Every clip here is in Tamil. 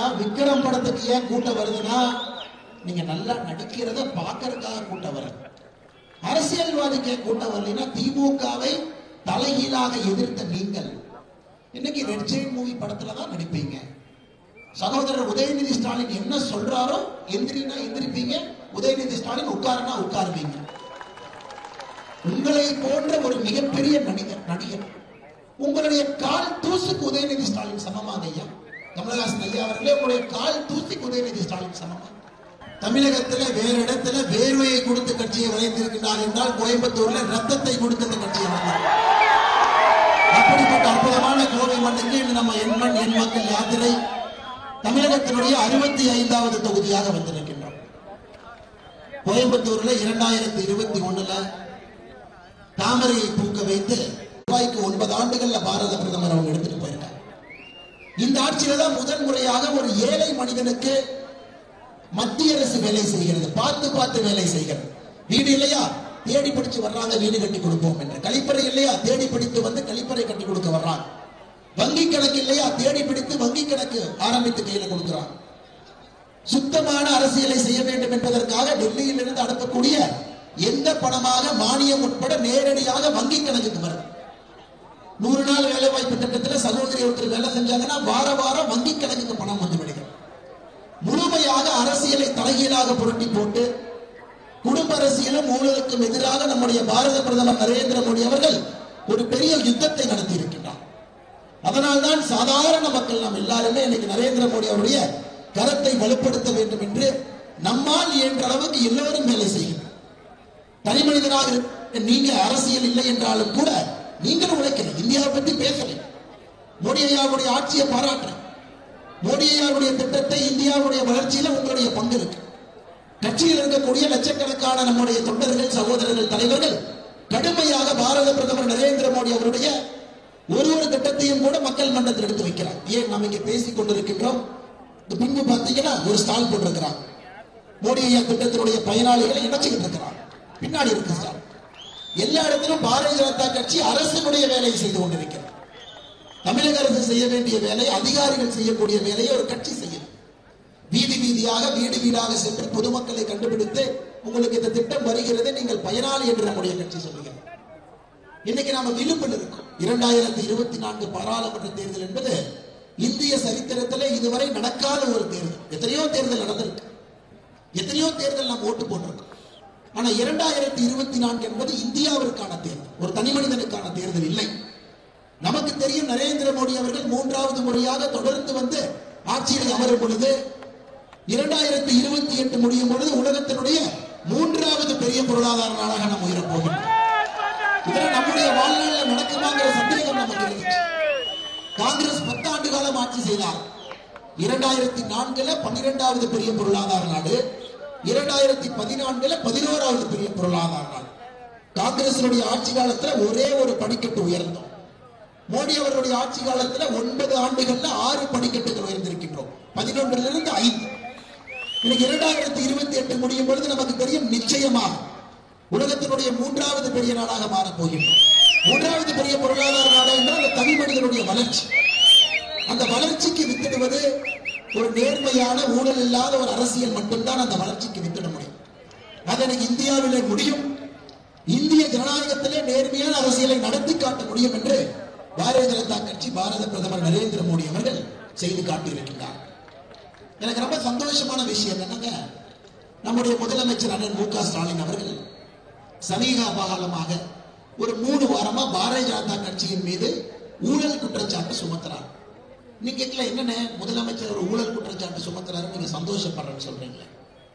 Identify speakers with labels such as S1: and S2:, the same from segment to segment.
S1: விக்ரம் படத்துக்கு ஏன் கூட்டம் வருதுன்னா நீங்க நல்லா நடிக்கிறத பார்க்கறதுக்காக கூட்டம் வருது அரசியல்வாதிக்கு ஏன் கூட்டம் வரலைன்னா திமுகவை தலைகீழாக எதிர்த்த நீங்கள் இன்னைக்கு ரெட் ஜெயின் மூவி படத்துல தான் நடிப்பீங்க சகோதரர் உதயநிதி ஸ்டாலின் என்ன சொல்றாரோ எந்திரினா எந்திரிப்பீங்க உதயநிதி ஸ்டாலின் உட்காருனா உட்காருவீங்க உங்களை போன்ற ஒரு மிகப்பெரிய நடிகர் நடிகர் உங்களுடைய கால் தூசுக்கு உதயநிதி ஸ்டாலின் சமமாக ஐயா கமலஹாசன் ஐயா அவர்களே உங்களுடைய கால் தூசிக்கு உதயநிதி ஸ்டாலின் சமமா தமிழகத்துல வேற இடத்துல வேர்வையை கொடுத்து கட்சியை வளைந்திருக்கிறார் என்றால் கோயம்புத்தூர்ல ரத்தத்தை கொடுத்து இந்த கட்சியை வளர்ந்தார் அப்படிப்பட்ட அற்புதமான கோவை மண்ணுக்கு இன்று நம்ம எண் மண் எண் மக்கள் யாத்திரை தமிழகத்தினுடைய அறுபத்தி ஐந்தாவது தொகுதியாக வந்திருக்கின்றோம் கோயம்புத்தூர்ல இரண்டாயிரத்தி இருபத்தி ஒண்ணுல தாமரையை பூக்க வைத்து ரூபாய்க்கு ஒன்பது ஆண்டுகள்ல பாரத பிரதமர் அவங்க எடுத்துட்டு போயிருக்காங்க இந்த ஆட்சியில தான் முதல் முறையாக ஒரு ஏழை மனிதனுக்கு மத்திய அரசு வேலை செய்கிறது பார்த்து பார்த்து வேலை செய்கிறது வீடு இல்லையா தேடி படிச்சு வர்றாங்க வீடு கட்டி கொடுப்போம் என்று கழிப்பறை இல்லையா தேடி படித்து வந்து கழிப்பறை கட்டி கொடுக்க வர்றாங்க வங்கி கணக்கு இல்லையா தேடி பிடித்து வங்கி கணக்கு ஆரம்பித்து கையில கொடுக்கிறான் சுத்தமான அரசியலை செய்ய வேண்டும் என்பதற்காக டெல்லியில் இருந்து அனுப்பக்கூடிய எந்த பணமாக மானியம் உட்பட நேரடியாக வங்கி கணக்குக்கு வருது நூறு நாள் வேலை வாய்ப்பு திட்டத்தில் சகோதரி ஒருத்தர் வேலை செஞ்சாங்கன்னா வார வாரம் வங்கி கணக்குக்கு பணம் வந்து விடுகிறது முழுமையாக அரசியலை தலைகீழாக புரட்டி போட்டு குடும்ப அரசியலும் ஊழலுக்கும் எதிராக நம்முடைய பாரத பிரதமர் நரேந்திர மோடி அவர்கள் ஒரு பெரிய யுத்தத்தை நடத்தி இருக்கின்றார் அதனால்தான் சாதாரண மக்கள் நாம் எல்லாருமே இன்னைக்கு நரேந்திர மோடி அவருடைய கரத்தை வலுப்படுத்த வேண்டும் என்று நம்மால் இயன்ற அளவுக்கு எல்லோரும் வேலை செய்கிறோம் தனி மனிதனாக இருக்க நீங்க அரசியல் இல்லை என்றாலும் கூட நீங்களும் உழைக்கணும் இந்தியாவை பத்தி பேசலை மோடி ஐயாவுடைய ஆட்சியை பாராட்டுறேன் மோடி ஐயாவுடைய திட்டத்தை இந்தியாவுடைய வளர்ச்சியில உங்களுடைய பங்கு இருக்கு கட்சியில் இருக்கக்கூடிய லட்சக்கணக்கான நம்முடைய தொண்டர்கள் சகோதரர்கள் தலைவர்கள் கடுமையாக பாரத பிரதமர் நரேந்திர மோடி அவருடைய ஒரு ஒரு திட்டத்தையும் கூட மக்கள் மன்றத்தில் எடுத்து வைக்கிறார் ஏன் நாம் இங்கே பேசிக் கொண்டிருக்கின்றோம் இந்த பின்பு பார்த்தீங்கன்னா ஒரு ஸ்டால் போட்டிருக்கிறார் மோடி ஐயா திட்டத்தினுடைய பயனாளிகளை இணைச்சுக்கிட்டு இருக்கிறார் பின்னாடி இருக்கு ஸ்டால் எல்லா இடத்திலும் பாரதிய ஜனதா கட்சி அரசினுடைய வேலையை செய்து கொண்டிருக்கிறது தமிழக அரசு செய்ய வேண்டிய வேலை அதிகாரிகள் செய்யக்கூடிய வேலையை ஒரு கட்சி செய்யும் வீதி வீதியாக வீடு வீடாக சென்று பொதுமக்களை கண்டுபிடித்து உங்களுக்கு இந்த திட்டம் வருகிறது நீங்கள் பயனாளி என்று நம்முடைய கட்சி சொல்லுகிறது இன்னைக்கு நாம விழுப்பில் இருக்கோம் இரண்டாயிரத்தி இருபத்தி நான்கு பாராளுமன்ற தேர்தல் என்பது இந்திய சரித்திரத்திலே இதுவரை நடக்காத ஒரு தேர்தல் எத்தனையோ தேர்தல் நடந்திருக்கு எத்தனையோ தேர்தல் நாம் ஓட்டு போட்டிருக்கோம் ஆனா இரண்டாயிரத்தி இருபத்தி நான்கு என்பது இந்தியாவிற்கான தேர்தல் ஒரு தனி மனிதனுக்கான தேர்தல் இல்லை நமக்கு தெரியும் நரேந்திர மோடி அவர்கள் மூன்றாவது முறையாக தொடர்ந்து வந்து ஆட்சியில் அமரும் பொழுது இரண்டாயிரத்தி இருபத்தி எட்டு முடியும் பொழுது உலகத்தினுடைய மூன்றாவது பெரிய பொருளாதார நாளாக நாம் உயரப் போகிறோம் இதெல்லாம் நம்முடைய வாழ்நாளில் நடக்குமாங்கிற சந்தேகம் நமக்கு இருந்துச்சு காங்கிரஸ் பத்தாண்டு காலம் ஆட்சி செய்தார் இரண்டாயிரத்தி நான்குல பன்னிரெண்டாவது பெரிய பொருளாதார நாடு இரண்டாயிரத்தி பதினான்குல பதினோராவது பெரிய பொருளாதார நாடு காங்கிரசினுடைய ஆட்சி காலத்துல ஒரே ஒரு படிக்கட்டு உயர்ந்தோம் மோடி அவர்களுடைய ஆட்சி காலத்துல ஒன்பது ஆண்டுகள்ல ஆறு படிக்கட்டுகள் உயர்ந்திருக்கின்றோம் பதினொன்றுல இருந்து ஐந்து இன்னைக்கு இரண்டாயிரத்தி இருபத்தி எட்டு முடியும் பொழுது நமக்கு தெரியும் நிச்சயமாக உலகத்தினுடைய மூன்றாவது பெரிய நாடாக மாறப் போகின்றோம் மூன்றாவது பெரிய பொருளாதார நாடு என்றால் அந்த தனி மனிதனுடைய வளர்ச்சி அந்த வளர்ச்சிக்கு வித்திடுவது ஒரு நேர்மையான ஊழல் இல்லாத ஒரு அரசியல் மட்டும்தான் அந்த வளர்ச்சிக்கு வித்திட முடியும் அது எனக்கு இந்தியாவிலே முடியும் இந்திய ஜனநாயகத்திலே நேர்மையான அரசியலை நடத்தி காட்ட முடியும் என்று பாரதிய ஜனதா கட்சி பாரத பிரதமர் நரேந்திர மோடி அவர்கள் செய்து காட்டியிருக்கின்றார் எனக்கு ரொம்ப சந்தோஷமான விஷயம் என்னங்க நம்முடைய முதலமைச்சர் அண்ணன் மு க ஸ்டாலின் அவர்கள் சமீக காலமாக ஒரு மூணு வாரமா பாரதிய ஜனதா கட்சியின் மீது ஊழல் குற்றச்சாட்டு சுமத்துறார் நீங்க கேட்கல என்னன்னு முதலமைச்சர் ஒரு ஊழல் குற்றச்சாட்டு சுமத்துறாரு நீங்க சந்தோஷப்படுறேன்னு சொல்றீங்களே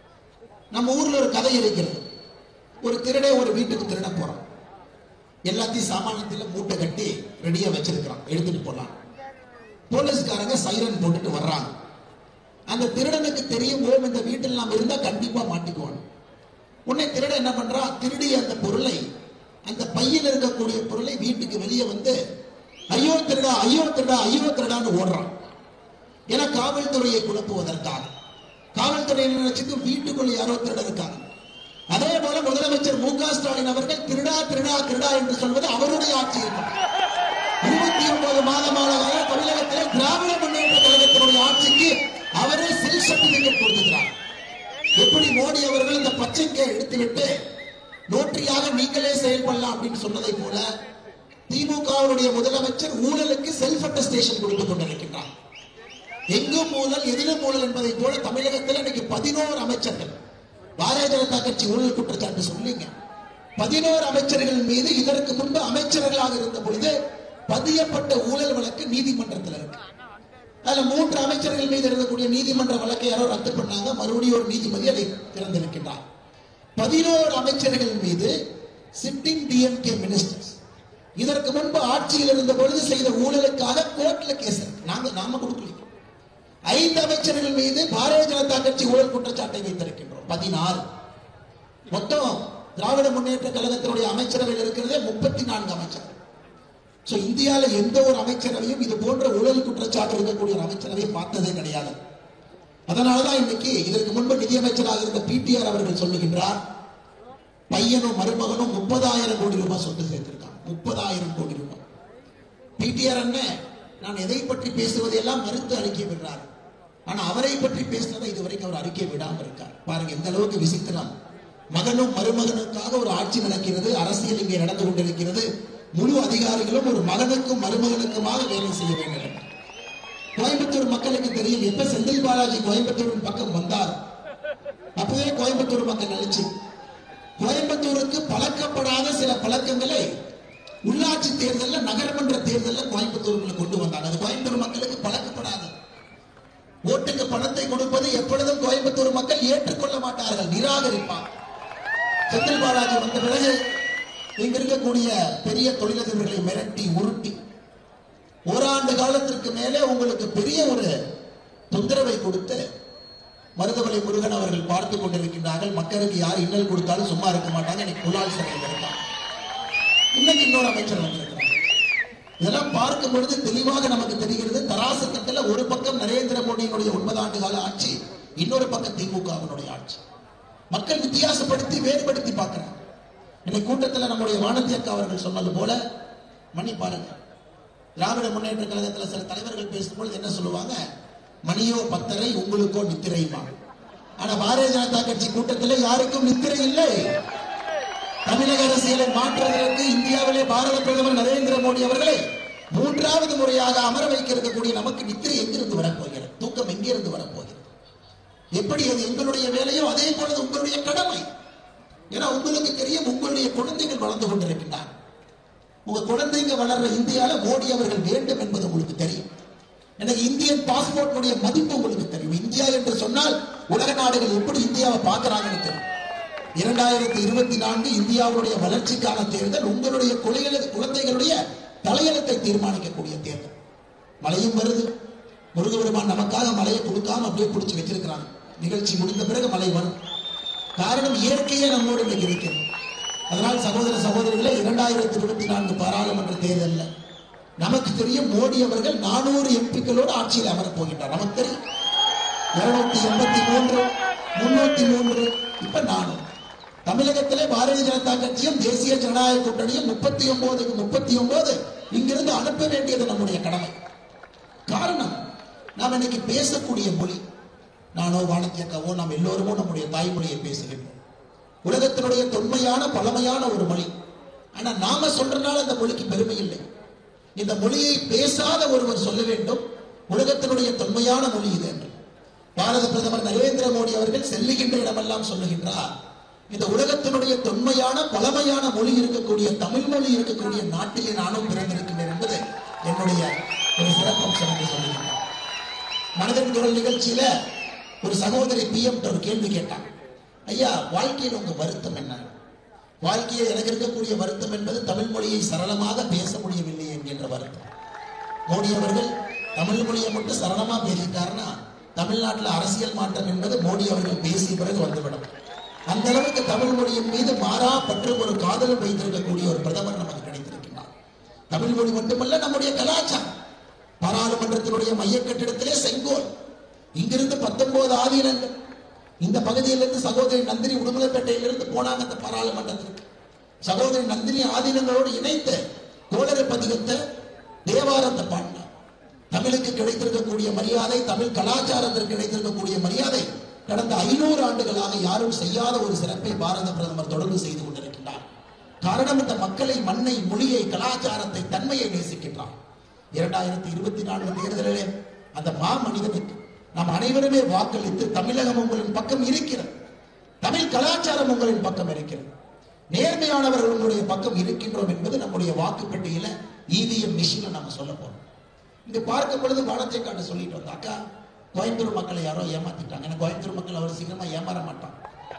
S1: நம்ம ஊர்ல ஒரு கதை இருக்கிறது ஒரு திருடே ஒரு வீட்டுக்கு திருட போறான் எல்லாத்தையும் சாமானியத்துல மூட்டை கட்டி ரெடியா வச்சிருக்கிறான் எடுத்துட்டு போலாம் போலீஸ்காரங்க சைரன் போட்டுட்டு வர்றாங்க அந்த திருடனுக்கு தெரியும் ஓம் இந்த வீட்டில் நாம் இருந்தா கண்டிப்பா மாட்டிக்குவான் உடனே திருடன் என்ன பண்றான் திருடிய அந்த பொருளை அந்த பையில் இருக்கக்கூடிய பொருளை வீட்டுக்கு வெளியே வந்து ஐயோ திருடா ஐயோ திருடா ஐயோ திருடான்னு ஓடுறான் ஏன்னா காவல்துறையை குழப்புவதற்காக காவல்துறை என்ன நினைச்சது வீட்டுக்குள்ள யாரோ திருட இருக்காங்க அதே போல முதலமைச்சர் மு க ஸ்டாலின் அவர்கள் திருடா திருடா திருடா என்று சொல்வது அவருடைய ஆட்சியில் இருபத்தி ஒன்பது மாதமாக தமிழகத்திலே திராவிட முன்னேற்ற கழகத்தினுடைய ஆட்சிக்கு சர்டிபிகேட் கொடுத்துக்கிறார் எப்படி மோடி அவர்கள் இந்த பச்சைக்கை எடுத்துவிட்டு நோட்டரியாக நீங்களே செயல்படலாம் அப்படின்னு சொன்னதை போல திமுகவுடைய முதலமைச்சர் ஊழலுக்கு செல்ஃப் அட்டஸ்டேஷன் கொடுத்துக் கொண்டிருக்கின்றார் எங்கும் ஊழல் எதிலும் ஊழல் என்பதை போல தமிழகத்தில் இன்னைக்கு பதினோரு அமைச்சர்கள் பாரதிய ஜனதா கட்சி ஊழல் குற்றச்சாட்டு சொல்லிங்க பதினோரு அமைச்சர்கள் மீது இதற்கு முன்பு அமைச்சர்களாக இருந்த பொழுது பதியப்பட்ட ஊழல் வழக்கு நீதிமன்றத்தில் இருக்கு அதுல மூன்று அமைச்சர்கள் மீது இருக்கக்கூடிய நீதிமன்ற வழக்கை யாரோ ரத்து பண்ணாங்க மறுபடியும் ஒரு நீதிபதி அதை திறந்திருக்கின்றார் பதினோரு அமைச்சர்கள் மீது சிட்டிங் டிஎம்கே மினிஸ்டர்ஸ் இதற்கு முன்பு ஆட்சியில் இருந்த பொழுது செய்த ஊழலுக்காக கோர்ட்ல கேஸ் இருக்கு நாங்க நாம கொடுக்கல ஐந்து அமைச்சர்கள் மீது பாரதிய ஜனதா கட்சி ஊழல் குற்றச்சாட்டை வைத்திருக்கின்றோம் பதினாறு மொத்தம் திராவிட முன்னேற்ற கழகத்தினுடைய அமைச்சரவையில் இருக்கிறதே முப்பத்தி நான்கு அமைச்சர்கள் சோ இந்தியால எந்த ஒரு அமைச்சரவையும் இது போன்ற ஊழல் குற்றச்சாட்டு இருக்கக்கூடிய ஒரு அமைச்சரவையை பார்த்ததே கிடையாது அதனாலதான் இன்னைக்கு இதற்கு முன்பு நிதியமைச்சராக இருந்த பிடிஆர் அவர்கள் சொல்லுகின்றார் பையனும் மருமகனும் முப்பதாயிரம் கோடி ரூபாய் சொத்து சேர்த்திருக்காங்க முப்பதாயிரம் கோடி ரூபாய் பிடிஆர் அண்ணன் நான் எதை பற்றி பேசுவதையெல்லாம் மறுத்து அறிக்கை விடுறார் ஆனா அவரை பற்றி பேசினதை இதுவரைக்கும் அவர் அறிக்கை விடாம இருக்கார் பாருங்க எந்த அளவுக்கு விசித்திரம் மகனும் மருமகனுக்காக ஒரு ஆட்சி நடக்கிறது அரசியல் இங்கே நடந்து கொண்டிருக்கிறது முழு அதிகாரிகளும் ஒரு மகனுக்கும் மருமகனுக்குமாக வேலை செய்ய வேண்டும் கோயம்புத்தூர் மக்களுக்கு தெரியும் எப்ப செந்தில் பாலாஜி கோயம்புத்தூரின் பக்கம் வந்தார் அப்பவே கோயம்புத்தூர் மக்கள் நினைச்சு கோயம்புத்தூருக்கு பழக்கப்படாத சில பழக்கங்களை உள்ளாட்சி தேர்தல்ல நகரமன்ற தேர்தல்ல கோயம்புத்தூருக்குள்ள கொண்டு வந்தாங்க அது கோயம்புத்தூர் மக்களுக்கு பழக்கப்படாது ஓட்டுக்கு பணத்தை கொடுப்பது எப்பொழுதும் கோயம்புத்தூர் மக்கள் ஏற்றுக்கொள்ள மாட்டார்கள் நிராகரிப்பார் செந்தில் பாலாஜி வந்த பிறகு இங்க இருக்கக்கூடிய பெரிய தொழிலதிபர்களை மிரட்டி உருட்டி ஓராண்டு காலத்திற்கு மேலே உங்களுக்கு பெரிய ஒரு தொந்தரவை கொடுத்து மருதமலை முருகன் அவர்கள் பார்த்து கொண்டிருக்கின்றார்கள் மக்களுக்கு யார் இன்னல் கொடுத்தாலும் சும்மா இருக்க மாட்டாங்க இன்னைக்கு புலால் சிறையில் இருக்காங்க இன்னைக்கு இன்னொரு அமைச்சர் வந்திருக்கிறார் இதெல்லாம் பார்க்கும் பொழுது தெளிவாக நமக்கு தெரிகிறது தராசு தட்டுல ஒரு பக்கம் நரேந்திர மோடியினுடைய ஒன்பது ஆண்டு கால ஆட்சி இன்னொரு பக்கம் திமுகவினுடைய ஆட்சி மக்கள் வித்தியாசப்படுத்தி வேறுபடுத்தி பார்க்கிறாங்க இன்னைக்கு கூட்டத்தில் நம்முடைய வானதி அக்கா அவர்கள் சொன்னது போல மணி பாருங்க திராவிட முன்னேற்ற கழகத்தில் சில தலைவர்கள் பேசும்பொழுது என்ன சொல்லுவாங்க மணியோ பத்தரை உங்களுக்கோ நித்திரையுமா ஆனா பாரதிய ஜனதா கட்சி கூட்டத்தில் யாருக்கும் நித்திரை இல்லை தமிழக அரசியலை மாற்றுவதற்கு இந்தியாவிலே பாரத பிரதமர் நரேந்திர மோடி அவர்களை மூன்றாவது முறையாக அமர வைக்க இருக்கக்கூடிய நமக்கு நித்திரை எங்கிருந்து வரப்போகிறது தூக்கம் எங்கிருந்து வரப்போகிறது எப்படி அது எங்களுடைய வேலையோ அதே போல உங்களுடைய கடமை ஏன்னா உங்களுக்கு தெரியும் உங்களுடைய குழந்தைகள் வளர்ந்து கொண்டிருக்கின்றார் உங்க குழந்தைங்க வளர்ற இந்தியால மோடி அவர்கள் வேண்டும் என்பது உங்களுக்கு தெரியும் எனக்கு இந்தியன் பாஸ்போர்ட்டுடைய மதிப்பு உங்களுக்கு தெரியும் இந்தியா என்று சொன்னால் உலக நாடுகள் எப்படி இந்தியாவை பார்க்கறாங்கன்னு தெரியும் இரண்டாயிரத்தி இருபத்தி நான்கு இந்தியாவுடைய வளர்ச்சிக்கான தேர்தல் உங்களுடைய குழந்தைகள் குழந்தைகளுடைய தலையெழுத்தை தீர்மானிக்கக்கூடிய தேர்தல் மழையும் வருது முருகபெருமான் நமக்காக மழையை கொடுக்காம அப்படியே பிடிச்சி வச்சிருக்கிறாங்க நிகழ்ச்சி முடிந்த பிறகு மழை வரும் காரணம் இயற்கையே நம்மோடு இன்னைக்கு இருக்கிறது அதனால் சகோதர சகோதரிகளே இரண்டாயிரத்தி இருபத்தி நான்கு பாராளுமன்ற தேர்தலில் நமக்கு தெரியும் மோடி அவர்கள் நானூறு எம்பிக்களோடு ஆட்சியில் அமரப் போகின்றார் நமக்கு தெரியும் இருநூத்தி எண்பத்தி மூன்று முன்னூத்தி மூன்று இப்ப நானூறு தமிழகத்திலே பாரதிய ஜனதா கட்சியும் தேசிய ஜனநாயக கூட்டணியும் முப்பத்தி ஒன்பதுக்கு முப்பத்தி ஒன்பது இங்கிருந்து அனுப்ப வேண்டியது நம்முடைய கடமை காரணம் நாம் இன்னைக்கு பேசக்கூடிய மொழி நானோ வானத்தியக்காவோ நாம் எல்லோருமோ நம்முடைய தாய்மொழியை பேசுகின்றோம் உலகத்தினுடைய தொன்மையான பழமையான ஒரு மொழி ஆனா நாம சொல்றதுனால அந்த மொழிக்கு பெருமை இல்லை இந்த மொழியை பேசாத ஒருவர் சொல்ல வேண்டும் உலகத்தினுடைய தொன்மையான மொழி இது என்று பாரத பிரதமர் நரேந்திர மோடி அவர்கள் செல்லுகின்ற இடமெல்லாம் சொல்லுகின்றார் இந்த உலகத்தினுடைய தொன்மையான பழமையான மொழி இருக்கக்கூடிய தமிழ் மொழி இருக்கக்கூடிய நாட்டிலே நானும் பிறந்திருக்கின்றேன் என்பது என்னுடைய ஒரு சிறப்பம்சம் என்று சொல்லுகின்றார் மனதின் குரல் நிகழ்ச்சியில ஒரு சகோதரி பிஎம் ஒரு கேள்வி கேட்டாங்க ஐயா வாழ்க்கையில் உங்க வருத்தம் என்ன வாழ்க்கையில் எனக்கு இருக்கக்கூடிய வருத்தம் என்பது தமிழ் மொழியை சரளமாக பேச முடியவில்லை என்கின்ற வருத்தம் மோடி அவர்கள் தமிழ் மொழியை மட்டும் சரளமா பேசிட்டாருன்னா தமிழ்நாட்டில் அரசியல் மாற்றம் என்பது மோடி அவர்கள் பேசிய பிறகு வந்துவிடும் அந்த அளவுக்கு தமிழ் மொழியின் மீது மாறா பற்று ஒரு காதல் வைத்திருக்கக்கூடிய ஒரு பிரதமர் நமக்கு கிடைத்திருக்கிறார் தமிழ் மொழி மட்டுமல்ல நம்முடைய கலாச்சாரம் பாராளுமன்றத்தினுடைய மைய கட்டிடத்திலே செங்கோல் இங்கிருந்து பத்தொன்பது ஆதீனங்கள் இந்த பகுதியிலிருந்து சகோதரி நந்தினி உடுமலைப்பேட்டையிலிருந்து போனாங்க அந்த பாராளுமன்றத்திற்கு சகோதரி நந்தினி ஆதீனங்களோடு இணைத்து கோளறு பதிகத்தை தேவாரத்தை பாடினார் தமிழுக்கு கிடைத்திருக்கக்கூடிய மரியாதை தமிழ் கலாச்சாரத்திற்கு கிடைத்திருக்கக்கூடிய மரியாதை கடந்த ஐநூறு ஆண்டுகளாக யாரும் செய்யாத ஒரு சிறப்பை பாரத பிரதமர் தொடர்ந்து செய்து கொண்டிருக்கின்றார் காரணம் இந்த மக்களை மண்ணை மொழியை கலாச்சாரத்தை தன்மையை நேசிக்கின்றார் இரண்டாயிரத்தி இருபத்தி நான்கு தேர்தலிலே அந்த மா மனிதனுக்கு நாம் அனைவருமே வாக்களித்து தமிழகம் உங்களின் பக்கம் இருக்கிறது தமிழ் கலாச்சாரம் உங்களின் பக்கம் இருக்கிறது நேர்மையானவர்கள் உங்களுடைய பக்கம் இருக்கின்றோம் என்பது நம்முடைய வாக்குப்பெட்டியில இவிஎம் மிஷினை நம்ம சொல்ல போறோம் இங்க பார்க்கும் பொழுது வானத்தை காட்ட சொல்லிட்டு வந்தோம் அக்கா கோயம்புத்தூர் மக்களை யாரோ ஏமாத்திட்டாங்க ஏன்னா கோயம்புத்தூர் மக்கள் அவ்வளவு சீக்கிரமா ஏமாற மாட்டான்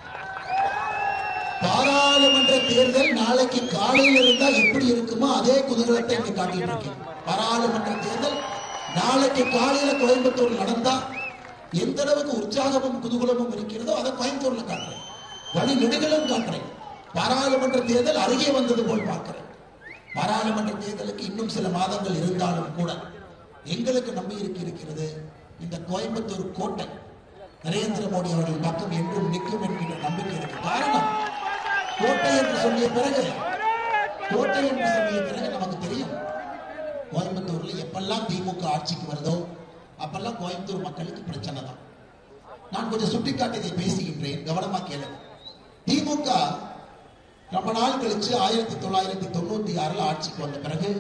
S1: பாராளுமன்ற தேர்தல் நாளைக்கு காலையில் இருந்தா எப்படி இருக்குமோ அதே குதூகலத்தை இங்க காட்டிட்டு இருக்கேன் பாராளுமன்ற தேர்தல் நாளைக்கு காலையில கோயம்புத்தூர் நடந்தா எந்த அளவுக்கு உற்சாகமும் குதூகலமும் இருக்கிறதோ அதை கோயம்புத்தூர்ல காட்டுறேன் வழி நெடுகளும் காட்டுறேன் பாராளுமன்ற தேர்தல் அருகே வந்தது போல் பார்க்கிறேன் பாராளுமன்ற தேர்தலுக்கு இன்னும் சில மாதங்கள் இருந்தாலும் கூட எங்களுக்கு நம்பிக்கை இருக்கிறது இந்த கோயம்புத்தூர் கோட்டை நரேந்திர மோடி அவர்கள் பக்கம் என்றும் நிற்கும் என்கின்ற நம்பிக்கை இருக்கு காரணம் கோட்டை என்று சொல்லிய பிறகு கோட்டை என்று சொல்லிய பிறகு நமக்கு தெரியும் கோயம்புத்தூர்ல எப்பெல்லாம் திமுக ஆட்சிக்கு வருதோ அப்பெல்லாம் கோயம்புத்தூர் மக்களுக்கு பிரச்சனை தான் நான் கொஞ்சம் சுட்டிக்காட்டி இதை பேசுகின்றேன் கவனமா கேளுங்க திமுக ரொம்ப நாள் கழிச்சு ஆயிரத்தி தொள்ளாயிரத்தி தொண்ணூத்தி ஆறுல ஆட்சிக்கு வந்த பிறகு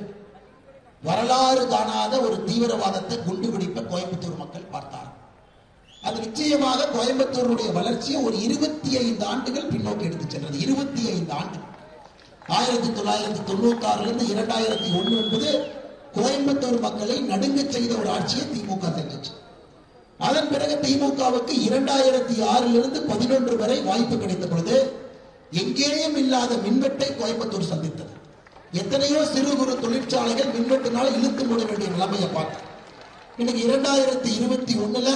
S1: வரலாறு காணாத ஒரு தீவிரவாதத்தை குண்டுபிடிப்பை கோயம்புத்தூர் மக்கள் பார்த்தார் அது நிச்சயமாக கோயம்புத்தூருடைய வளர்ச்சியை ஒரு இருபத்தி ஐந்து ஆண்டுகள் பின்னோக்கி எடுத்து சென்றது இருபத்தி ஐந்து ஆண்டு ஆயிரத்தி தொள்ளாயிரத்தி தொண்ணூத்தி ஆறுல இருந்து இரண்டாயிரத்தி ஒண்ணு என்பது கோயம்புத்தூர் மக்களை நடுங்க செய்த ஒரு ஆட்சியை திமுக செஞ்சுச்சு அதன் பிறகு திமுகவுக்கு இரண்டாயிரத்தி ஆறில் இருந்து பதினொன்று வரை வாய்ப்பு கிடைத்த பொழுது எங்கேயும் இல்லாத மின்வெட்டை கோயம்புத்தூர் சந்தித்தது எத்தனையோ சிறு குறு தொழிற்சாலைகள் மின்வெட்டினால இழுத்து மூட வேண்டிய நிலைமையை பார்த்தோம் இன்னைக்கு இரண்டாயிரத்தி இருபத்தி ஒண்ணுல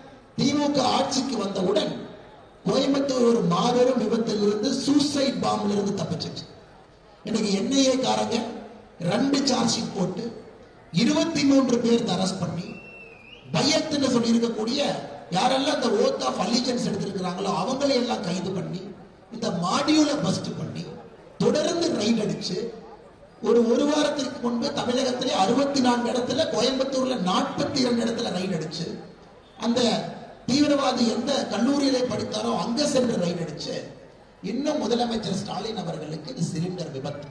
S1: திமுக ஆட்சிக்கு வந்தவுடன் கோயம்புத்தூர் ஒரு மாபெரும் விபத்தில் இருந்து சூசைட் பாம்பில் இருந்து தப்பிச்சிச்சு இன்னைக்கு என்ஐஏ காரங்க ரெண்டு சார்ஜ் ஷீட் போட்டு இருபத்தி மூன்று பேர் அரெஸ்ட் பண்ணி பயத்துன்னு சொல்லி இருக்கக்கூடிய யாரெல்லாம் இந்த ஓத் ஆஃப் அலிஜன்ஸ் எடுத்திருக்கிறாங்களோ அவங்களை எல்லாம் கைது பண்ணி இந்த மாடியூலை பஸ்ட் பண்ணி தொடர்ந்து ரைட் அடிச்சு ஒரு ஒரு வாரத்திற்கு முன்பு தமிழகத்திலே அறுபத்தி நான்கு இடத்துல கோயம்புத்தூர்ல நாற்பத்தி இரண்டு இடத்துல ரைட் அடிச்சு அந்த தீவிரவாதி எந்த கல்லூரியிலே படித்தாரோ அங்க சென்று ரைட் அடிச்சு இன்னும் முதலமைச்சர் ஸ்டாலின் அவர்களுக்கு இது சிலிண்டர் விபத்து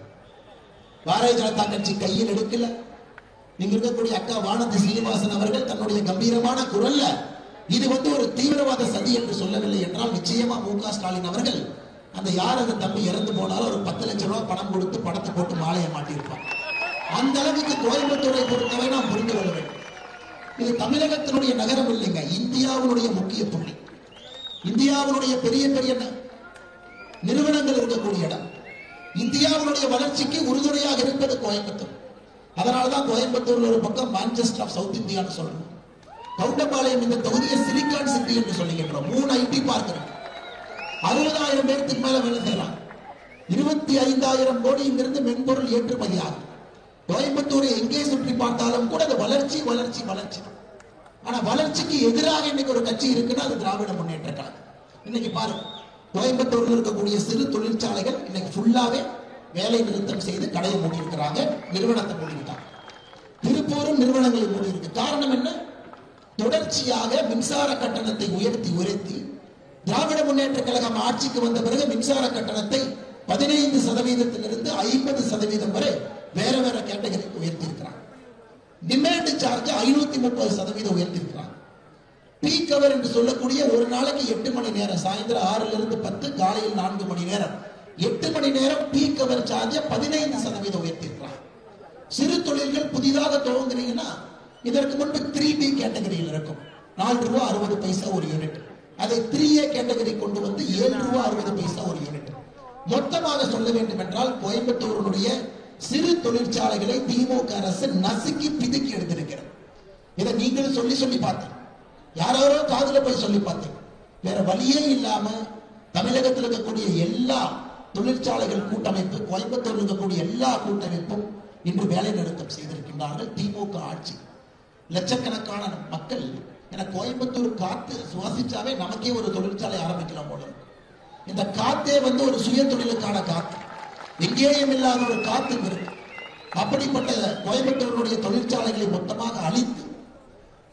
S1: பாரதிய ஜனதா கட்சி கையில் எடுக்கல நீங்க இருக்கக்கூடிய அக்கா வானதி சீனிவாசன் அவர்கள் தன்னுடைய கம்பீரமான குரல்ல இது வந்து ஒரு தீவிரவாத சதி என்று சொல்லவில்லை என்றால் நிச்சயமா மு க ஸ்டாலின் அவர்கள் அந்த யார் அந்த தம்பி இறந்து போனாலும் ஒரு பத்து லட்சம் ரூபாய் பணம் கொடுத்து படத்தை போட்டு மாலையை மாட்டியிருப்பார் அந்த அளவுக்கு கோயம்புத்தூரை பொறுத்தவரை நாம் புரிந்து கொள்ள வேண்டும் இது தமிழகத்தினுடைய நகரம் இல்லைங்க இந்தியாவினுடைய முக்கிய புள்ளி இந்தியாவினுடைய பெரிய பெரிய ந- நிறுவனங்கள் இருக்கக்கூடிய இடம் இந்தியாவினுடைய வளர்ச்சிக்கு உறுதுணையாக இருப்பது கோயம்புத்தூர் அதனாலதான் கோயம்புத்தூர்ல ஒரு பக்கம் மான்செஸ்டர் ஆஃப் சவுத் இந்தியான்னு சொல்றோம் கவுண்டபாளையம் இந்த தொகுதியை சிலிக்கான் சிட்டி என்று சொல்லுகின்றோம் மூணு ஐடி பார்க் இருக்கு அறுபதாயிரம் பேருக்கு மேல வேலை செய்யலாம் இருபத்தி ஐந்தாயிரம் கோடி இங்கிருந்து மென்பொருள் ஏற்றுமதி ஆகும் கோயம்புத்தூரை எங்கே சுற்றி பார்த்தாலும் கூட அது வளர்ச்சி வளர்ச்சி வளர்ச்சி ஆனா வளர்ச்சிக்கு எதிராக இன்னைக்கு ஒரு கட்சி இருக்குன்னா அது திராவிட முன்னேற்ற கழகம் இன்னைக்கு பாருங்க கோயம்புத்தூர்ல இருக்கக்கூடிய சிறு தொழிற்சாலைகள் இன்னைக்கு ஃபுல்லாவே வேலை நிறுத்தம் செய்து கடையை மூடி இருக்கிறாங்க நிறுவனத்தை மூடிவிட்டாங்க திருப்பூரும் நிறுவனங்களை மூடி இருக்கு காரணம் என்ன தொடர்ச்சியாக மின்சார கட்டணத்தை உயர்த்தி உயர்த்தி திராவிட முன்னேற்ற கழகம் ஆட்சிக்கு வந்த பிறகு மின்சார கட்டணத்தை பதினைந்து சதவீதத்திலிருந்து ஐம்பது சதவீதம் வரை வேற வேற கேட்டகரிக்கு உயர்த்தி இருக்கிறாங்க டிமாண்ட் சார்ஜ் ஐநூத்தி முப்பது சதவீதம் உயர்த்தி இருக்கிறாங்க பீக் அவர் என்று சொல்லக்கூடிய ஒரு நாளைக்கு எட்டு மணி நேரம் சாயந்தரம் ஆறுல இருந்து பத்து காலையில் நான்கு மணி நேரம் எட்டு மணி நேரம் பீக் அவர் சார்ஜ் பதினைந்து சதவீதம் உயர்த்தி இருக்கிறாங்க சிறு தொழில்கள் புதிதாக துவங்குறீங்கன்னா இதற்கு முன்பு த்ரீ பி கேட்டகரியில் இருக்கும் நாலு ரூபா அறுபது பைசா ஒரு யூனிட் அதை த்ரீ ஏ கேட்டகரி கொண்டு வந்து ஏழு ரூபா அறுபது பைசா ஒரு யூனிட் மொத்தமாக சொல்ல வேண்டும் என்றால் கோயம்புத்தூருடைய சிறு தொழிற்சாலைகளை திமுக அரசு நசுக்கி பிதுக்கி எடுத்திருக்கிறது இதை நீங்களும் சொல்லி சொல்லி பார்த்தீங்க யாரோ காதுல போய் சொல்லி பார்த்தீங்க வேற வழியே இல்லாம தமிழகத்தில் இருக்கக்கூடிய எல்லா தொழிற்சாலைகள் கூட்டமைப்பு கோயம்புத்தூர் இருக்கக்கூடிய எல்லா கூட்டமைப்பும் இன்று வேலை நிறுத்தம் செய்திருக்கின்றார்கள் திமுக ஆட்சி லட்சக்கணக்கான மக்கள் என கோயம்புத்தூர் காத்து சுவாசிச்சாவே நமக்கே ஒரு தொழிற்சாலை ஆரம்பிக்கலாம் போல இருக்கு இந்த காத்தே வந்து ஒரு சுய தொழிலுக்கான காத்து எங்கேயும் இல்லாத ஒரு காத்து இங்க இருக்கு அப்படிப்பட்ட கோயம்புத்தூருடைய தொழிற்சாலைகளை மொத்தமாக அழித்து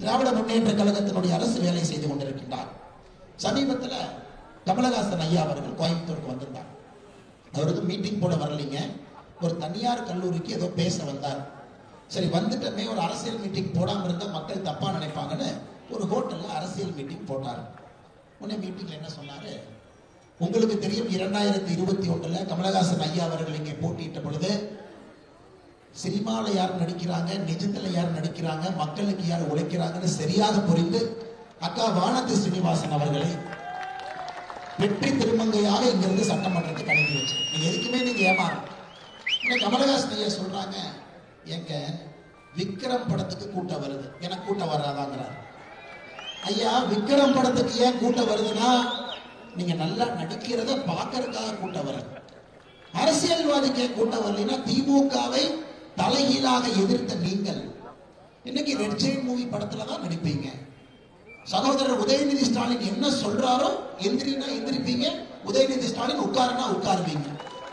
S1: திராவிட முன்னேற்ற கழகத்தினுடைய அரசு வேலை செய்து கொண்டிருக்கின்றார் சமீபத்தில் கமலஹாசன் ஐயா அவர்கள் கோயம்புத்தூருக்கு வந்திருந்தார் அவர் வந்து மீட்டிங் போட வரலைங்க ஒரு தனியார் கல்லூரிக்கு ஏதோ பேச வந்தார் சரி வந்துட்டமே ஒரு அரசியல் மீட்டிங் போடாமல் இருந்தால் மக்கள் தப்பா நினைப்பாங்கன்னு ஒரு ஹோட்டல்ல அரசியல் மீட்டிங் போட்டார் உடனே மீட்டிங்ல என்ன சொன்னாரு உங்களுக்கு தெரியும் இரண்டாயிரத்தி இருபத்தி ஒண்ணுல கமலஹாசன் ஐயா அவர்கள் இங்கே போட்டியிட்ட பொழுது சினிமாவில் யார் நடிக்கிறாங்க நிஜத்துல யார் நடிக்கிறாங்க மக்களுக்கு யார் உழைக்கிறாங்கன்னு சரியாக புரிந்து அக்கா வானதி ஸ்ரீனிவாசன் அவர்களை வெற்றி திருமங்கையாக இங்கிருந்து சட்டமன்றத்துக்கு அனுப்பி வச்சு நீங்க எதுக்குமே நீங்க ஏமாறும் இன்னும் கமலஹாசன் ஐயா சொல்றாங்க எங்க விக்ரம் படத்துக்கு கூட்டம் வருது எனக்கு கூட்டம் வராதாங்கிறார் ஐயா விக்ரம் படத்துக்கு ஏன் கூட்டம் வருதுன்னா நீங்க நல்லா நடிக்கிறத பார்க்கறதுக்காக கூட்டம் வருது அரசியல்வாதிக்கு ஏன் கூட்டம் வரலைன்னா திமுகவை தலைகீழாக எதிர்த்த நீங்கள் இன்னைக்கு ரெட் ஜெயின் மூவி படத்துல தான் நடிப்பீங்க சகோதரர் உதயநிதி ஸ்டாலின் என்ன சொல்றாரோ எந்திரினா எந்திரிப்பீங்க உதயநிதி ஸ்டாலின் உட்காருனா உட்காருவீங்க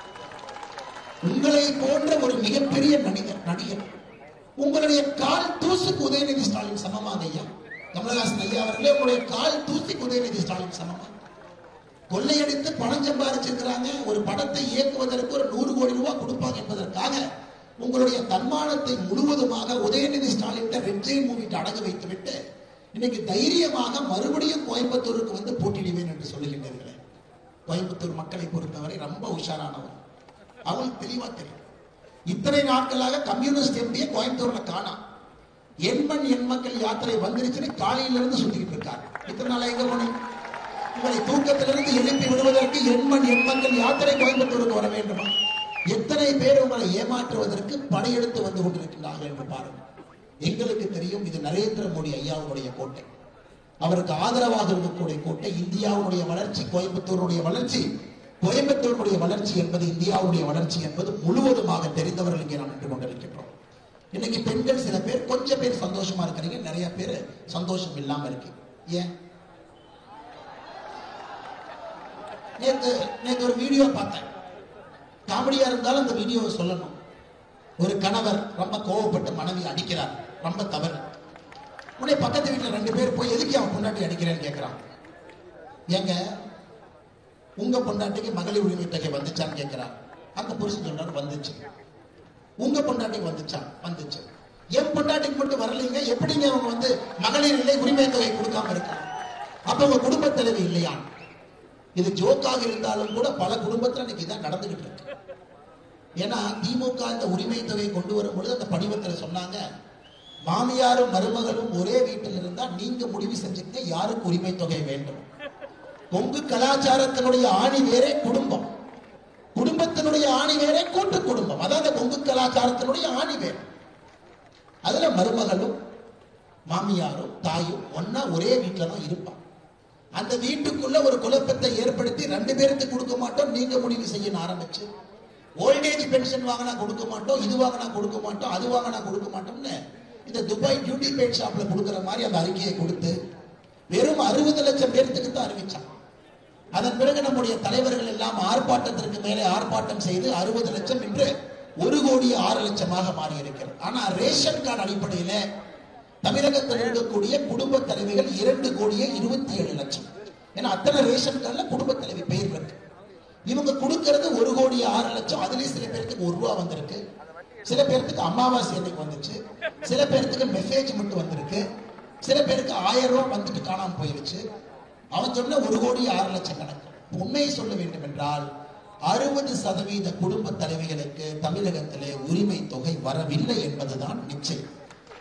S1: உங்களை போன்ற ஒரு மிகப்பெரிய நடிகர் நடிகர் உங்களுடைய கால் தூசுக்கு உதயநிதி ஸ்டாலின் சமமாக ஐயா கமலஹாசன் ஐயா அவர்களே உங்களுடைய கால் தூசிக்கு உதயநிதி ஸ்டாலின் சமமா கொள்ளையடித்து பணம் சம்பாதிச்சிருக்கிறாங்க ஒரு படத்தை இயக்குவதற்கு ஒரு நூறு கோடி ரூபாய் கொடுப்பாங்க என்பதற்காக உங்களுடைய தன்மானத்தை முழுவதுமாக உதயநிதி ஸ்டாலின் ரெட் ஜெயின் மூவிட்டு அடகு வைத்து விட்டு இன்னைக்கு தைரியமாக மறுபடியும் கோயம்புத்தூருக்கு வந்து போட்டியிடுவேன் என்று சொல்லுகின்றீர்களே கோயம்புத்தூர் மக்களை பொறுத்தவரை ரொம்ப உஷாரானவர் அவங்களுக்கு தெளிவா தெரியும் இத்தனை நாட்களாக கம்யூனிஸ்ட் எம்பியை கோயம்புத்தூர்ல காணாம் எண்மண் எண்மக்கள் யாத்திரை வந்துருச்சுன்னு காலையில இருந்து சுத்திக்கிட்டு இருக்காரு இத்தனை நாள் எங்க போனீங்க உங்களை தூக்கத்திலிருந்து எழுப்பி விடுவதற்கு எண்மண் எண்மக்கள் யாத்திரை கோயம்புத்தூருக்கு வர வேண்டுமா எத்தனை பேர் உங்களை ஏமாற்றுவதற்கு படையெடுத்து வந்து கொண்டிருக்கின்றார்கள் என்று பாருங்கள் எங்களுக்கு தெரியும் இது நரேந்திர மோடி ஐயாவுடைய கோட்டை அவருக்கு ஆதரவாக இருக்கக்கூடிய கோட்டை இந்தியாவுடைய வளர்ச்சி கோயம்புத்தூருடைய வளர்ச்சி கோயம்புத்தூருடைய வளர்ச்சி என்பது இந்தியாவுடைய வளர்ச்சி என்பது முழுவதுமாக தெரிந்தவர்கள் இங்கே நாம் நின்று கொண்டிருக்கின்றோம் இன்னைக்கு பெண்கள் சில பேர் கொஞ்சம் பேர் சந்தோஷமா இருக்கிறீங்க நிறைய பேர் சந்தோஷம் இல்லாம இருக்கு ஏன் நேத்து நேத்து ஒரு வீடியோ பார்த்தேன் காமெடியா இருந்தாலும் அந்த வீடியோவை சொல்லணும் ஒரு கணவர் ரொம்ப கோவப்பட்டு மனைவி அடிக்கிறார் ரொம்ப தவறு உடனே பக்கத்து வீட்டுல ரெண்டு பேர் போய் எதுக்கு அவன் பொண்டாட்டி அடிக்கிறேன்னு கேட்கிறான் ஏங்க உங்க பொண்டாட்டிக்கு மகளிர் உரிமை தொகை வந்துச்சான்னு கேட்கிறார் அந்த புருஷன் சொல்றாரு வந்துச்சு உங்க பொண்டாட்டிக்கு வந்துச்சா வந்துச்சு என் பொண்டாட்டிக்கு மட்டும் வரலைங்க எப்படிங்க அவங்க வந்து மகளிர் இல்லை உரிமை தொகை கொடுக்காம இருக்காங்க அப்ப உங்க குடும்ப தலைவி இல்லையா இது ஜோக்காக இருந்தாலும் கூட பல குடும்பத்துல இன்னைக்கு இதான் நடந்துகிட்டு இருக்கு ஏன்னா திமுக இந்த உரிமை தொகை கொண்டு வரும் பொழுது அந்த படிவத்துல சொன்னாங்க மாமியாரும் மருமகளும் ஒரே வீட்டில் இருந்தா நீங்க முடிவு செஞ்சுக்க யாருக்கு உரிமை தொகை வேண்டும் கொங்கு கலாச்சாரத்தினுடைய ஆணி வேறே குடும்பம் குடும்பத்தினுடைய ஆணி வேறே கூட்டு குடும்பம் அதான் அந்த கொங்கு கலாச்சாரத்தினுடைய ஆணி வேறு அதுல மருமகளும் மாமியாரும் தாயும் ஒன்னா ஒரே வீட்டில தான் இருப்பான் அந்த வீட்டுக்குள்ள ஒரு குழப்பத்தை ஏற்படுத்தி ரெண்டு பேருக்கு கொடுக்க மாட்டோம் நீங்க முடிவு செய்யணும் ஆரம்பிச்சு ஓல்டேஜ் பென்ஷன் வாங்கினா கொடுக்க மாட்டோம் இது வாங்கினா கொடுக்க மாட்டோம் அது வாங்கினா கொடுக்க மாட்டோம்னு இந்த துபாய் டியூட்டி பெய்ட் ஷாப்ல கொடுக்குற மாதிரி அந்த அறிக்கையை கொடுத்து வெறும் அறுபது லட்சம் பேர்த்துக்கு தான் அறிவிச்சான் அதன் பிறகு நம்முடைய தலைவர்கள் எல்லாம் ஆர்ப்பாட்டத்திற்கு மேலே ஆர்ப்பாட்டம் செய்து அறுபது லட்சம் என்று ஒரு கோடி ஆறு லட்சமாக மாறி இருக்கிறது ஆனா ரேஷன் கார்டு அடிப்படையில தமிழகத்தில் இருக்கக்கூடிய குடும்ப தலைவிகள் இரண்டு கோடியே இருபத்தி ஏழு லட்சம் ஏன்னா அத்தனை ரேஷன் கார்டுல குடும்ப தலைவி பெயர் இருக்கு இவங்க கொடுக்கறது ஒரு கோடி ஆறு லட்சம் அதுலயும் சில பேருக்கு ஒரு ரூபா வந்திருக்கு சில பேர்த்துக்கு அமாவாசை அன்னைக்கு வந்துச்சு சில பேர்த்துக்கு மெசேஜ் மட்டும் வந்திருக்கு சில பேருக்கு ஆயிரம் ரூபாய் வந்துட்டு காணாம போயிருச்சு அவன் சொன்ன ஒரு கோடி ஆறு லட்சம் கணக்கு உண்மையை சொல்ல வேண்டும் என்றால் அறுபது சதவீத குடும்ப தலைவிகளுக்கு தமிழகத்திலே உரிமை தொகை வரவில்லை என்பதுதான் நிச்சயம்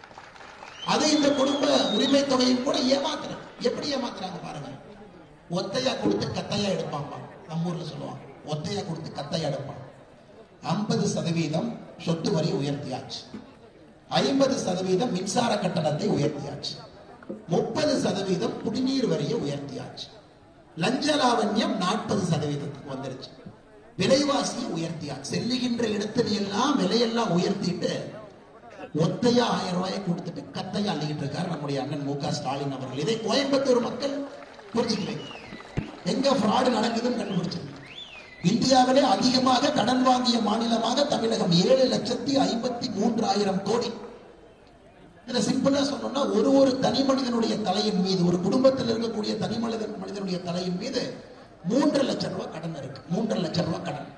S1: அதை இந்த குடும்ப உரிமை தொகையும் கூட ஏமாத்துறாங்க எப்படி ஏமாத்துறாங்க பாருங்க ஒத்தையா கொடுத்து கத்தையா எடுப்பான்பா நம்ம ஊர்ல சொல்லுவாங்க ஒத்தையா கொடுத்து கத்தையா எடுப்பான் ஐம்பது சதவீதம் சொத்து வரி உயர்த்தியாச்சு ஐம்பது சதவீதம் மின்சார கட்டணத்தை உயர்த்தியாச்சு முப்பது சதவீதம் குடிநீர் வரியை உயர்த்தியாச்சு லஞ்ச லாவண்யம் நாற்பது சதவீதத்துக்கு வந்துருச்சு விலைவாசியை உயர்த்தியாச்சு செல்லுகின்ற இடத்துல எல்லாம் விலையெல்லாம் உயர்த்திட்டு ஒத்தையா ஆயிரம் ரூபாயை கொடுத்துட்டு கத்தையா அள்ளிக்கிட்டு இருக்காரு நம்முடைய அண்ணன் மு க ஸ்டாலின் அவர்கள் இதை கோயம்புத்தூர் மக்கள் புரிஞ்சுக்கலைங்க எங்க ஃப்ராடு நடக்குதுன்னு கண்டுபிடிச்சிருங்க இந்தியாவிலே அதிகமாக கடன் வாங்கிய மாநிலமாக தமிழகம் ஏழு லட்சத்தி ஐம்பத்தி மூன்றாயிரம் கோடி இதை சிம்பிளா சொல்லணும்னா ஒரு ஒரு தனி மனிதனுடைய தலையின் மீது ஒரு குடும்பத்தில் இருக்கக்கூடிய தனி மனிதன் மனிதனுடைய தலையின் மீது மூன்று லட்சம் ரூபாய் கடன் இருக்கு மூன்று லட்சம் ரூபாய் கடன்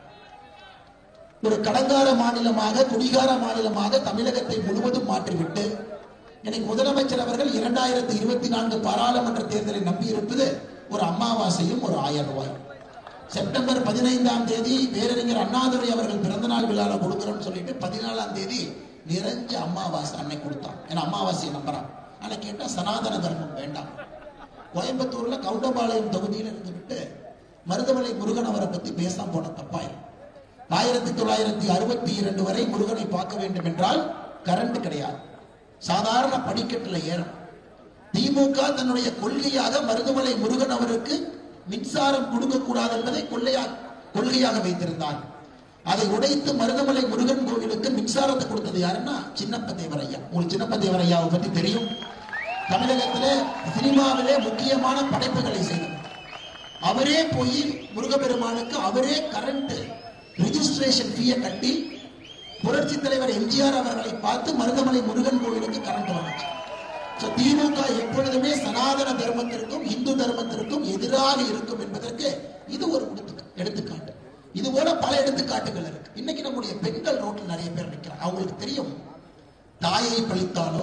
S1: ஒரு கடங்கார மாநிலமாக குடிகார மாநிலமாக தமிழகத்தை முழுவதும் மாற்றிவிட்டு இன்னைக்கு முதலமைச்சர் அவர்கள் இரண்டாயிரத்தி இருபத்தி நான்கு பாராளுமன்ற தேர்தலை நம்பியிருப்பது ஒரு அமாவாசையும் ஒரு ஆயிரம் ரூபாய் செப்டம்பர் பதினைந்தாம் தேதி பேரறிஞர் அண்ணாதுரை அவர்கள் பிறந்தநாள் விழால கொடுக்குறோம்னு சொல்லிட்டு பதினாலாம் தேதி நிறைஞ்ச அமாவாசை அன்னைக்கு கொடுத்தான் ஏன்னா அமாவாசையை நம்புறான் ஆனா கேட்டா சனாதன தர்மம் வேண்டாம் கோயம்புத்தூர்ல கவுண்டபாளையம் தொகுதியில் இருந்துவிட்டு மருதமலை முருகன் அவரை பத்தி பேசாம போன தப்பாயிரும் ஆயிரத்தி தொள்ளாயிரத்தி அறுபத்தி இரண்டு வரை முருகனை பார்க்க வேண்டும் என்றால் கரண்ட் கிடையாது சாதாரண படிக்கட்டுல ஏறும் திமுக தன்னுடைய கொள்கையாக மருதமலை முருகன் அவருக்கு மின்சாரம் கொடுக்கக்கூடாது என்பதை கொள்ளையாக கொள்கையாக வைத்திருந்தார் அதை உடைத்து மருதமலை முருகன் கோவிலுக்கு மின்சாரத்தை கொடுத்தது யாருன்னா சின்னப்ப தேவர் ஐயா உங்களுக்கு சின்னப்ப தேவர் ஐயாவை பத்தி தெரியும் தமிழகத்திலே சினிமாவிலே முக்கியமான படைப்புகளை செய்தவர் அவரே போய் முருகப்பெருமானுக்கு அவரே கரண்ட் ரெஜிஸ்ட்ரேஷன் ஃபீயை கட்டி புரட்சி தலைவர் எம்ஜிஆர் அவர்களை பார்த்து மருதமலை முருகன் கோவிலுக்கு கரண்ட் வந்துச்சு So, திமுக எப்பொழுதுமே சனாதன தர்மத்திற்கும் இந்து தர்மத்திற்கும் எதிராக இருக்கும் என்பதற்கு இது ஒரு எடுத்துக்கா- எடுத்துக்காட்டு இது போல பல எடுத்துக்காட்டுகள் இருக்கு இன்னைக்கு நம்முடைய பெண்கள் ரோட்டில் நிறைய பேர் நிற்கிறாங்க அவங்களுக்கு தெரியும் தாயை பழித்தாலோ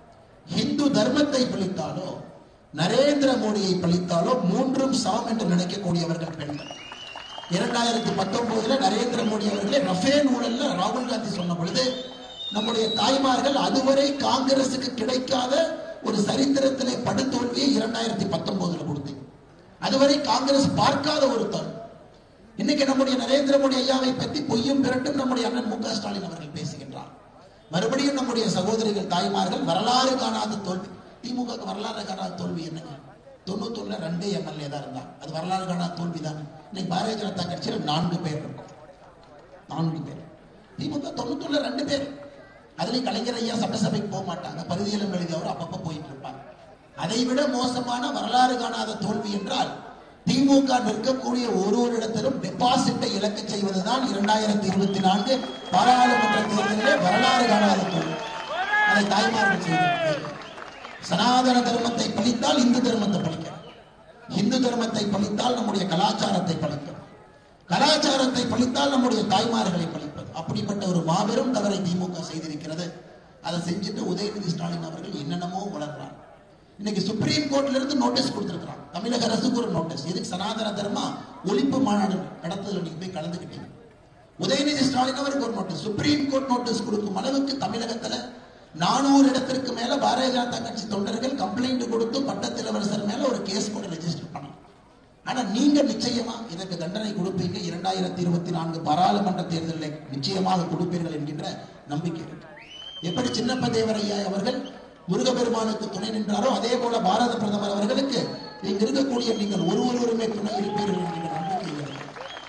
S1: இந்து தர்மத்தை பழித்தாலோ நரேந்திர மோடியை பழித்தாலோ மூன்றும் சமம் என்று நினைக்கக்கூடியவர்கள் பெண்கள் இரண்டாயிரத்தி பத்தொன்பதுல நரேந்திர மோடி அவர்களே ரஃபேல் ஊழல்ல ராகுல் காந்தி சொன்ன பொழுது நம்முடைய தாய்மார்கள் அதுவரை காங்கிரசுக்கு கிடைக்காத ஒரு சரித்திரத்திலே படுதோல்வியை இரண்டாயிரத்தி பத்தொன்பதுல கொடுத்தீங்க அதுவரை காங்கிரஸ் பார்க்காத ஒரு தோல்வி இன்னைக்கு நம்முடைய நரேந்திர மோடி ஐயாவை பற்றி பொய்யும் பிறட்டும் நம்முடைய அண்ணன் மு க ஸ்டாலின் அவர்கள் பேசுகின்றார் மறுபடியும் நம்முடைய சகோதரிகள் தாய்மார்கள் வரலாறு காணாத தோல்வி திமுக க்கு வரலாறு காணாத தோல்வி என்னங்க தொண்ணூத்தொன்னுல ரெண்டே எம்எல்ஏ தான் இருந்தாங்க அது வரலாறு காணாத தோல்வி தான் இன்னைக்கு பாரதிய ஜனதா கட்சியில் நான்கு பேர் இருக்கும் நான்கு பேர் திமுக தொண்ணூத்தொன்னுல ரெண்டு பேர் அதுலயும் கலைஞர் ஐயா சட்டசபைக்கு போக மாட்டாங்க பரிதியிலம் எழுதியவர் அப்பப்ப போயிட்டு இருப்பாங்க அதை விட மோசமான வரலாறு காணாத தோல்வி என்றால் திமுக நிற்கக்கூடிய ஒரு ஒரு இடத்திலும் டெபாசிட்டை இழக்க செய்வதுதான் இரண்டாயிரத்தி இருபத்தி நான்கு பாராளுமன்ற தேர்தலிலே வரலாறு காணாத தோல்வி அதை தாய்மார்கள் செய்திருக்கிறார்கள் சனாதன தர்மத்தை பழித்தால் இந்து தர்மத்தை பழிக்கும் இந்து தர்மத்தை பழித்தால் நம்முடைய கலாச்சாரத்தை பழிக்கும் கலாச்சாரத்தை பழித்தால் நம்முடைய தாய்மார்களை பழிப்பது அப்படிப்பட்ட ஒரு மாபெரும் தவறை திமுக செய்திருக்கிறது அதை செஞ்சுட்டு உதயநிதி ஸ்டாலின் அவர்கள் என்னென்னமோ வளர்றார் இன்னைக்கு சுப்ரீம் கோர்ட்ல இருந்து நோட்டீஸ் கொடுத்திருக்கிறாங்க தமிழக அரசுக்கு ஒரு நோட்டீஸ் இதுக்கு சனாதன தர்மா ஒழிப்பு மாநாடு நடத்தல நீங்க போய் கலந்துக்கிட்டீங்க உதயநிதி ஸ்டாலின் அவருக்கு ஒரு நோட்டீஸ் சுப்ரீம் கோர்ட் நோட்டீஸ் கொடுக்கும் அளவுக்கு தமிழகத்துல நானூறு இடத்திற்கு மேல பாரதிய ஜனதா கட்சி தொண்டர்கள் கம்ப்ளைண்ட் கொடுத்து பட்டத்து இளவரசர் மேல ஒரு கேஸ் கூட ரெஜிஸ்டர் பண்ணலாம் ஆனா நீங்க நிச்சயமா இதற்கு தண்டனை கொடுப்பீங்க இரண்டாயிரத்தி இருபத்தி நான்கு பாராளுமன்ற தேர்தலில் நிச்சயமாக கொடுப்பீர்கள் என்கின்ற நம்பிக்கை இருக்கு எப்படி சின்னப்ப தேவரையா அவர்கள் முருகப்பெருமானுக்கு துணை நின்றாரோ அதே போல பாரத பிரதமர் அவர்களுக்கு இங்க இருக்கக்கூடிய நீங்கள் ஒரு ஒருவருமே துணை இருப்பீர்கள் என்கின்ற நம்பிக்கை இருக்கு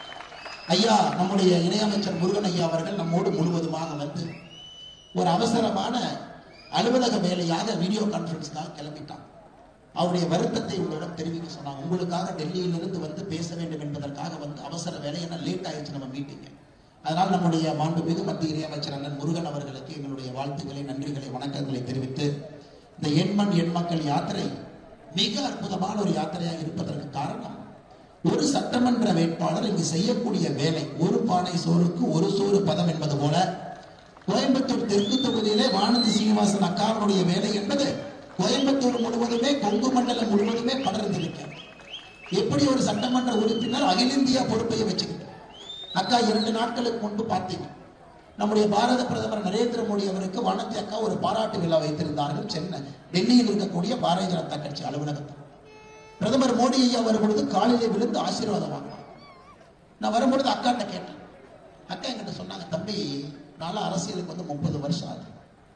S1: ஐயா நம்முடைய இணையமைச்சர் முருகன் ஐயா அவர்கள் நம்மோடு முழுவதுமாக வந்து ஒரு அவசரமான அலுவலக வேலையாக வீடியோ கான்பரன்ஸ்க்காக கிளம்பிட்டான் அவருடைய வருத்தத்தை உங்களிடம் தெரிவிக்க சொன்னாங்க உங்களுக்காக டெல்லியிலிருந்து வந்து பேச வேண்டும் என்பதற்காக வந்து அவசர வேலை ஏன்னா லேட் ஆயிடுச்சு நம்ம மீட்டிங் அதனால் நம்முடைய மாண்புமிகு மத்திய இணையமைச்சர் அண்ணன் முருகன் அவர்களுக்கு எங்களுடைய வாழ்த்துக்களை நன்றிகளை வணக்கங்களை தெரிவித்து இந்த எண்மண் எண்மக்கள் யாத்திரை மிக அற்புதமான ஒரு யாத்திரையாக இருப்பதற்கு காரணம் ஒரு சட்டமன்ற வேட்பாளர் இங்கு செய்யக்கூடிய வேலை ஒரு பானை சோறுக்கு ஒரு சோறு பதம் என்பது போல கோயம்புத்தூர் தெற்கு தொகுதியிலே வானதி சீனிவாசன் அக்காவுடைய வேலை என்பது கோயம்புத்தூர் முழுவதுமே கொங்கு மண்டலம் முழுவதுமே படர்ந்திருக்கிறது எப்படி ஒரு சட்டமன்ற உறுப்பினர் அகில இந்தியா பொறுப்பையை வச்சுக்கிட்டு அக்கா இரண்டு நாட்களுக்கு முன்பு பார்த்தீங்க நம்முடைய பாரத பிரதமர் நரேந்திர மோடி அவருக்கு வானதி அக்கா ஒரு பாராட்டு விழா வைத்திருந்தார்கள் சென்னை டெல்லியில் இருக்கக்கூடிய பாரதிய ஜனதா கட்சி அலுவலகத்தில் பிரதமர் மோடி ஐயா வரும்பொழுது காலிலே விழுந்து ஆசீர்வாதம் வாங்கினார் நான் வரும்பொழுது அக்காட்ட கேட்டேன் அக்கா என்கிட்ட சொன்னாங்க தம்பி நானும் அரசியலுக்கு வந்து முப்பது வருஷம் ஆகுது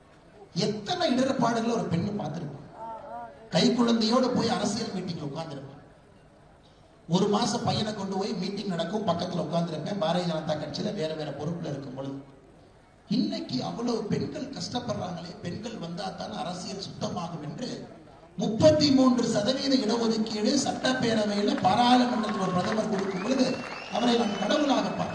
S1: எத்தனை இடர்பாடுகளை ஒரு பெண்ணு பார்த்திருப்பான் கை குழந்தையோடு போய் அரசியல் மீட்டிங்ல உட்கார்ந்துருப்பேன் ஒரு மாசம் பையனை கொண்டு போய் மீட்டிங் நடக்கும் பக்கத்துல உட்கார்ந்துருப்பேன் பாரதிய ஜனதா கட்சியில வேற வேற பொறுப்புல இருக்கும் பொழுது இன்னைக்கு அவ்வளவு பெண்கள் கஷ்டப்படுறாங்களே பெண்கள் வந்தா தான் அரசியல் சுத்தமாகும் என்று முப்பத்தி மூன்று சதவீத இடஒதுக்கீடு சட்டப்பேரவையில பாராளுமன்றத்தில் ஒரு பிரதமர் கொடுக்கும் பொழுது அவரை நான் கடவுளாக பார்க்கிறேன்